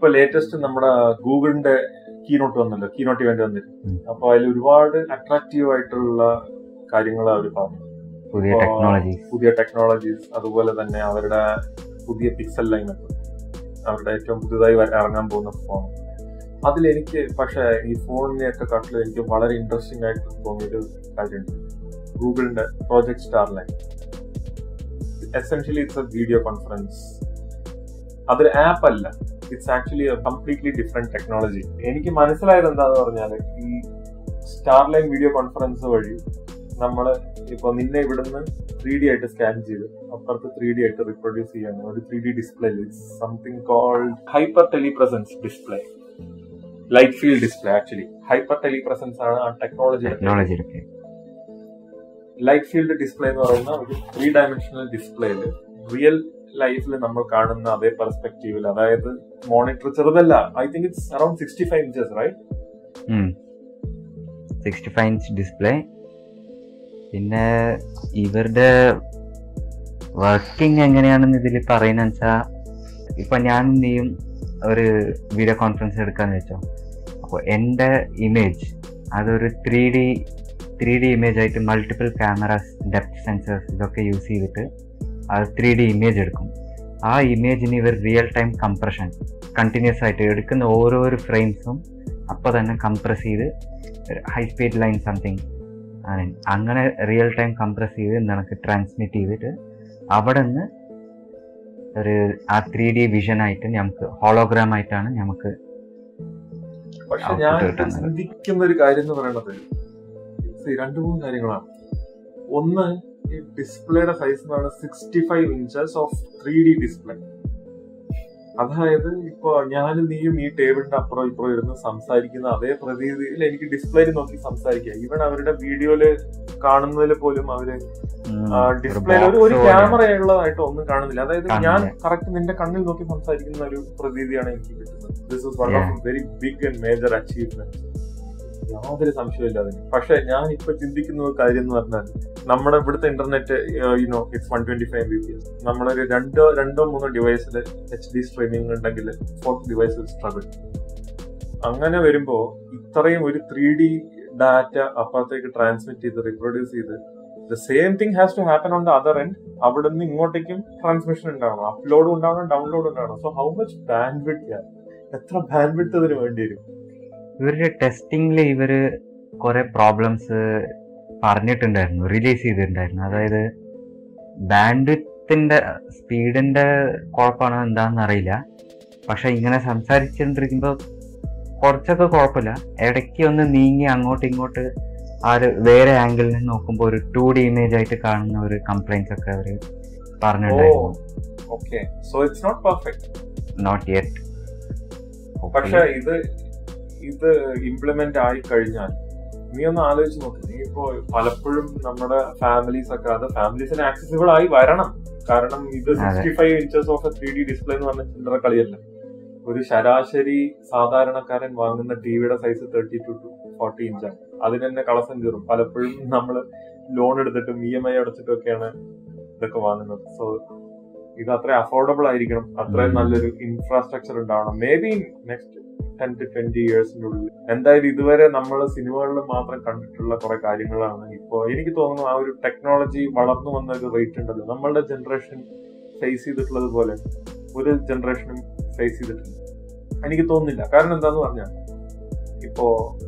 ഇപ്പൊ ലേറ്റസ്റ്റ് നമ്മുടെ ഗൂഗിളിന്റെ കീനോട്ട് വന്നല്ലോ കീനോട്ട് ഇവന്റ് വന്നിട്ട് ഉം. അപ്പൊ അതിൽ ഒരുപാട് അട്രാക്റ്റീവ് ആയിട്ടുള്ള കാര്യങ്ങൾ അവർ പറഞ്ഞു പുതിയ ഇപ്പൊ ടെക്നോളജീസ് പുതിയ ടെക്നോളജീസ് അതുപോലെ തന്നെ അവരുടെ പുതിയ പിക്സൽ ലൈനപ്പ് അവരുടെ ഏറ്റവും പുതുതായി വര- ഇറങ്ങാൻ പോകുന്ന ഫോൺ അതിലെനിക്ക് പക്ഷെ ഈ ഫോണിനെയൊക്കെ കാട്ടിലും എനിക്ക് വളരെ ഇൻട്രസ്റ്റിംഗ് ആയിട്ട് തോന്നിയൊരു കാര്യമുണ്ട് ഗൂഗിളിന്റെ project star line essentially it's a video conference അതൊരു ആപ്പ് അല്ല it's actually completely different technology എനിക്ക് മനസ്സിലായത് എന്താന്ന് പറഞ്ഞാൽ ഈ സ്റ്റാർ ലൈൻ വീഡിയോ കോൺഫറൻസ് വഴി നമ്മൾ ഇപ്പൊ നിന്നെ ഇവിടുന്ന് ത്രീ ഡി ആയിട്ട് സ്കാൻ ചെയ്ത് അപ്പുറത്ത് ത്രീ ഡി ആയിട്ട് റിപ്രൊഡ്യൂസ് ചെയ്യാൻ ഒരു three D display something called hyper telepresence display light field display actually hyper telepresence ആണ് ആ ടെക്നോളജി ടെക്നോളജിയിലൊക്കെ ലൈറ്റ് ഫീൽഡ് ഡിസ്പ്ലേ എന്ന് പറയുന്ന ഒരു ത്രീ ഡയമെൻഷണൽ ഡിസ്പ്ലേയില് റിയൽ ലൈഫിൽ നമ്മൾ കാണുന്ന അതേ പെർസ്പെക്റ്റീവിൽ അതായത് മോണിറ്റർ ചെറുതല്ല I think it's around sixty five inches right sixty five inch display പിന്നെ ഇവരുടെ വർക്കിംഗ് എങ്ങനെയാണെന്ന് ഇതിൽ പറയുന്ന വെച്ചാൽ ഇപ്പൊ ഞാൻ നീയും ഒരു വീഡിയോ കോൺഫറൻസ് എടുക്കാന്ന് വെച്ചോ അപ്പോൾ എൻ്റെ ഇമേജ് അതൊരു three D three D image ആയിട്ട് മൾട്ടിപ്പിൾ ക്യാമറാസ് ഡെപ്ത് സെൻസേഴ്സ് ഇതൊക്കെ യൂസ് ചെയ്തിട്ട് അത് ത്രീ ഡി ഇമേജ് എടുക്കും ആ ഇമേജിന് ഇവർ റിയൽ ടൈം കംപ്രഷൻ കണ്ടിന്യൂസ് ആയിട്ട് എടുക്കുന്ന ഓരോരോ ഫ്രെയിംസും അപ്പോൾ തന്നെ കംപ്രസ് ചെയ്ത് ഹൈ സ്പീഡ് ലൈൻ സംതിങ് അങ്ങനെ റിയൽ ടൈം കംപ്രസ് ചെയ്ത് നിനക്ക് ട്രാൻസ്മിറ്റ് ചെയ്തിട്ട് അവിടെ നിന്ന് ഒരു ആ ത്രീ ഡി വിഷൻ ആയിട്ട് നമുക്ക് ഹോളോഗ്രാം ആയിട്ടാണ് നമുക്ക് പക്ഷെ Output ഞാൻ കിട്ടുന്നത്. ചിന്തിക്കുന്ന ഒരു കാര്യം എന്ന് പറയുന്നത് see, രണ്ട് മൂന്ന് കാര്യങ്ങളാണ് ഒന്ന് ഈ ഡിസ്പ്ലേയുടെ സൈസ് എന്ന് പറയുന്നത് sixty five inches of three D display അതായത് ഇപ്പൊ ഞാനും നീയും ഈ ടേബിളിന്റെ അപ്പുറം ഇപ്പുറം ഇരുന്ന് സംസാരിക്കുന്ന അതേ പ്രതീതിയിൽ എനിക്ക് ഡിസ്പ്ലേയിൽ നോക്കി സംസാരിക്കാം ഈവൻ അവരുടെ വീഡിയോയില് കാണുന്നതിൽ പോലും അവര് ഡിസ്പ്ലേയിൽ ഒരു ഒരു ക്യാമറ ഉള്ളതായിട്ട് ഒന്നും കാണുന്നില്ല അതായത് ഞാൻ കാണുന്നില്ല. കറക്റ്റ് നിന്റെ കണ്ണിൽ നോക്കി സംസാരിക്കുന്ന ഒരു പ്രതീതിയാണ് എനിക്ക് കിട്ടുന്നത് this is one of very big and major achievement യാതൊരു സംശയമില്ല അതിന് പക്ഷെ ഞാൻ ഇപ്പൊ ചിന്തിക്കുന്ന ഒരു കാര്യം എന്ന് പറഞ്ഞാൽ നമ്മുടെ ഇവിടുത്തെ internet you know it's one twenty five B P S നമ്മളൊരു രണ്ടോ രണ്ടോ മൂന്നോ ഡിവൈസിൽ എച്ച് ഡി സ്ട്രീമിംഗ് ഉണ്ടെങ്കിൽ ഫോർത്ത് ഡിവൈസിൽ സ്ട്രഗിൾ അങ്ങനെ വരുമ്പോ ഇത്രയും ഒരു ത്രീ ഡി ഡാറ്റ അപ്പുറത്തേക്ക് ട്രാൻസ്മിറ്റ് ചെയ്ത് റിപ്രൊഡ്യൂസ് ചെയ്ത് the same thing has to happen on the other end അവിടെ നിന്ന് ഇങ്ങോട്ടേക്കും ട്രാൻസ്മിഷൻ ഉണ്ടാവണം അപ്ലോഡും ഉണ്ടാവണം ഡൗൺലോഡും ഉണ്ടാവണം so how much bandwidth എത്ര ബാൻഡ് വിഡ് അതിന് വേണ്ടി വരും ഇവരുടെ ടെസ്റ്റിംഗിൽ ഇവര് കുറെ പ്രോബ്ലംസ് പറഞ്ഞിട്ടുണ്ടായിരുന്നു റിലീസ് ചെയ്തിട്ടുണ്ടായിരുന്നു അതായത് ബാൻഡിത്തിന്റെ സ്പീഡിന്റെ കുഴപ്പമാണോ എന്താണെന്ന് അറിയില്ല പക്ഷെ ഇങ്ങനെ സംസാരിച്ചുകൊണ്ടിരിക്കുമ്പോൾ കുറച്ചൊക്കെ കുഴപ്പമില്ല ഇടയ്ക്ക് ഒന്ന് നീങ്ങി അങ്ങോട്ട് ഇങ്ങോട്ട് ആ ഒരു വേറെ ആംഗിളിൽ നിന്ന് നോക്കുമ്പോൾ ഒരു ടു ഡി ഇമേജ് ആയിട്ട് കാണുന്ന ഒരു കംപ്ലൈൻസ് ഒക്കെ അവര് പറഞ്ഞിട്ടുണ്ടായിരുന്നു okay so it's not perfect not yet പക്ഷെ ഇത് ഇത് ഇംപ്ലിമെന്റ് ആയി കഴിഞ്ഞാൽ നീ ഒന്ന് ആലോചിച്ച് നോക്ക് നീ ഇപ്പോ പലപ്പോഴും നമ്മുടെ ഫാമിലീസ് ഒക്കെ അത് ഫാമിലീസിന് ആക്സസിബിൾ ആയി വരണം കാരണം ഇത് sixty five inches of a three D display എന്ന് പറഞ്ഞ ചില്ലറ കളിയല്ല ഒരു ശരാശരി സാധാരണക്കാരൻ വാങ്ങുന്ന ടിവിയുടെ size thirty two two forty ഇഞ്ചാണ് അതിന് തന്നെ കളസം കീറും പലപ്പോഴും നമ്മൾ ലോൺ എടുത്തിട്ടും ഇ എം ഐ അടച്ചിട്ടും ഒക്കെയാണ് ഇതൊക്കെ വാങ്ങുന്നത് സോ ഇത് അത്ര അഫോർഡബിൾ ആയിരിക്കണം അത്രയും ഉം. നല്ലൊരു ഇൻഫ്രാസ്ട്രക്ചർ ഉണ്ടാവണം maybe next ten to twenty ഇയേഴ്സിന്റെ ഉള്ളിൽ എന്തായാലും ഇതുവരെ നമ്മൾ സിനിമകളിൽ മാത്രം കണ്ടിട്ടുള്ള കുറെ കാര്യങ്ങളാണ് ഇപ്പോ എനിക്ക് തോന്നുന്നു ആ ഒരു ടെക്നോളജി വളർന്നു വന്ന ഒരു റേറ്റ് ഉണ്ടല്ലോ നമ്മളുടെ ജനറേഷൻ ഫേസ് ചെയ്തിട്ടുള്ളത് പോലെ ഒരു ജനറേഷനും ഫേസ് ചെയ്തിട്ടില്ല എനിക്ക് തോന്നുന്നില്ല കാരണം എന്താന്ന് പറഞ്ഞാൽ ഇപ്പോ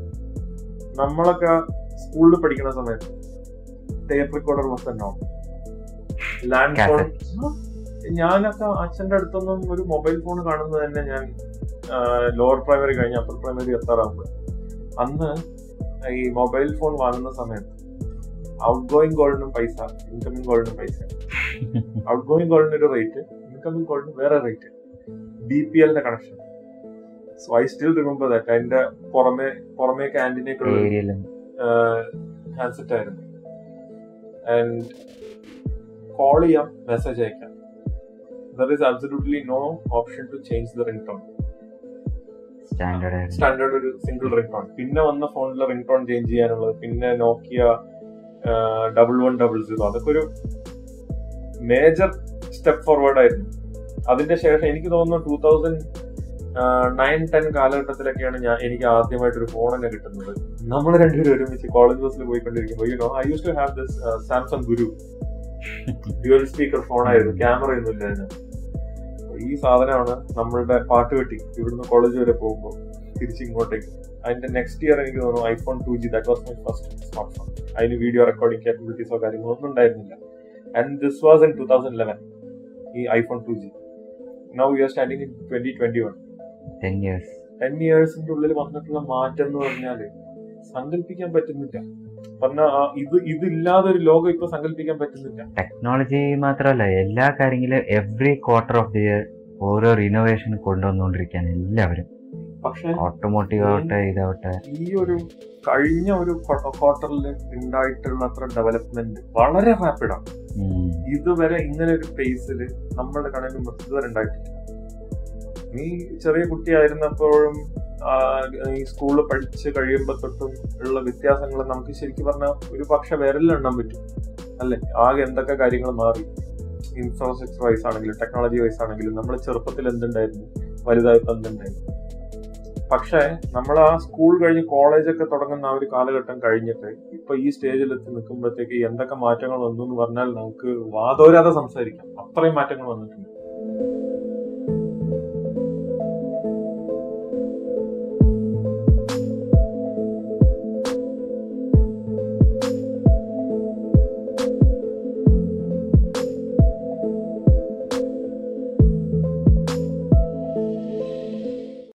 നമ്മളൊക്കെ സ്കൂളിൽ പഠിക്കുന്ന സമയത്ത് tape recorder was known land phone ഞാനൊക്കെ അച്ഛന്റെ അടുത്തൊന്നും ഒരു മൊബൈൽ ഫോൺ കാണുന്നത് തന്നെ ഞാൻ ലോവർ പ്രൈമറി കഴിഞ്ഞ് അപ്പർ പ്രൈമറി എത്താറാകുമ്പോൾ അന്ന് ഈ മൊബൈൽ ഫോൺ വാങ്ങുന്ന സമയത്ത് ഔട്ട് ഗോയിങ് ഗോൾഡിനും പൈസ ഇൻകമിങ് ഗോൾഡിനും പൈസ ഔട്ട് ഗോയിങ് ഗോൾഡിന് ഒരു റേറ്റ് ഇൻകമിങ് ഗോൾഡിന് വേറെ റേറ്റ് ബി പി എല്ലിന്റെ connection so I still remember that അതിന്റെ പുറമെ പുറമേ ക്യാൻറ്റീനേക്കുള്ള ഏരിയയിലും ഹാൻഡ്സെറ്റ് ആയിരുന്നു ആൻഡ് കോൾ ചെയ്യാം മെസ്സേജ് അയക്കാം there is absolutely no option to change the ring tone standard ആയിരുന്നു സ്റ്റാൻഡേർഡ് ഒരു സിംഗിൾ റിംഗ് ടോൺ പിന്നെ വന്ന ഫോണിലെ റിംഗ് ടോൺ ചേഞ്ച് ചെയ്യാനുള്ളത് പിന്നെ Nokia double one double zero അതൊക്കെ ഒരു മേജർ സ്റ്റെപ്പ് ഫോർവേഡ് ആയിരുന്നു അതിന്റെ ശേഷം എനിക്ക് തോന്നുന്നു ടൂ തൗസൻഡ് നയൻ ടെൻ കാലഘട്ടത്തിലൊക്കെയാണ് ഞാൻ എനിക്ക് ആദ്യമായിട്ട് ഒരു ഫോൺ തന്നെ കിട്ടുന്നത് നമ്മൾ രണ്ടുപേരും ഒരുമിച്ച് കോളേജ് ബസ്സിൽ പോയിക്കൊണ്ടിരിക്കുമ്പോൾ you know I use to have this Samsung Guru dual speaker ഫോണായിരുന്നു ക്യാമറ ഒന്നും ഇല്ലായിരുന്നു ഈ സാധനമാണ് നമ്മളുടെ പാട്ടുപെട്ടി ഇവിടുന്ന് കോളേജ് വരെ പോകുമ്പോൾ തിരിച്ച് ഇങ്ങോട്ടേക്ക് അതിന്റെ നെക്സ്റ്റ് ഇയർ എനിക്ക് തോന്നുന്നു iPhone two G that was my first smart phone അതിന് വീഡിയോ റെക്കോർഡിംഗ് കാപ്പബിലിറ്റീസോ കാര്യങ്ങളോ ഒന്നും ഉണ്ടായിരുന്നില്ല and this was in two thousand eleven ഈ iPhone two G now you are standing in twenty twenty one ten years ten ഇയേഴ്സിന്റെ ഉള്ളിൽ വന്നിട്ടുള്ള മാറ്റം എന്ന് പറഞ്ഞാല് സങ്കല്പിക്കാൻ പറ്റുന്നില്ല പറഞ്ഞ ഇത് ഇതില്ലാതെ ഒരു ലോകം ഇപ്പൊ സങ്കല്പിക്കാൻ പറ്റുന്നില്ല ടെക്നോളജി മാത്രമല്ല എല്ലാ കാര്യങ്ങളിലും every quarter of the year ഓരോ റിനോവേഷൻ കൊണ്ടുവന്നുകൊണ്ടിരിക്കുകയാണ് എല്ലാവരും പക്ഷെ ഓട്ടോമോട്ടീവ് ആവട്ടെ ഇതാവട്ടെ ഈ ഒരു കഴിഞ്ഞ ഒരു ക്വാർട്ടറിൽ ഉണ്ടായിട്ടുള്ള അത്ര ഡെവലപ്മെന്റ് വളരെ റാപ്പിഡാണ് ഉം. ഇതുവരെ ഇങ്ങനെ ഒരു പേസിൽ നമ്മളുടെ കണ്ണിന് ഇതുവരെ ഉണ്ടായിട്ടില്ല നീ ചെറിയ കുട്ടിയായിരുന്നപ്പോഴും ആ, ഈ സ്കൂളിൽ പഠിച്ച് കഴിയുമ്പോൾ തൊട്ടും ഉള്ള വ്യത്യാസങ്ങൾ നമുക്ക് ശരിക്കും പറഞ്ഞാൽ ഒരു പക്ഷെ വിരലിലെണ്ണാൻ പറ്റും അല്ലെ ആകെ എന്തൊക്കെ കാര്യങ്ങൾ മാറി ഇൻഫ്രാസ്ട്രക്ചർ വൈസ് ആണെങ്കിലും ടെക്നോളജി വൈസ് ആണെങ്കിലും നമ്മൾ ചെറുപ്പത്തിൽ എന്തുണ്ടായിരുന്നു വലുതായപ്പോൾ എന്തുണ്ടായിരുന്നു പക്ഷേ നമ്മൾ ആ സ്കൂൾ കഴിഞ്ഞ് കോളേജൊക്കെ തുടങ്ങുന്ന ആ ഒരു കാലഘട്ടം കഴിഞ്ഞിട്ട് ഇപ്പൊ ഈ സ്റ്റേജിൽ എത്തി നിൽക്കുമ്പോഴത്തേക്ക് എന്തൊക്കെ മാറ്റങ്ങൾ വന്നു എന്ന് പറഞ്ഞാൽ നമുക്ക് വാതോരാതെ സംസാരിക്കാം അത്രയും മാറ്റങ്ങൾ വന്നിട്ടുണ്ട്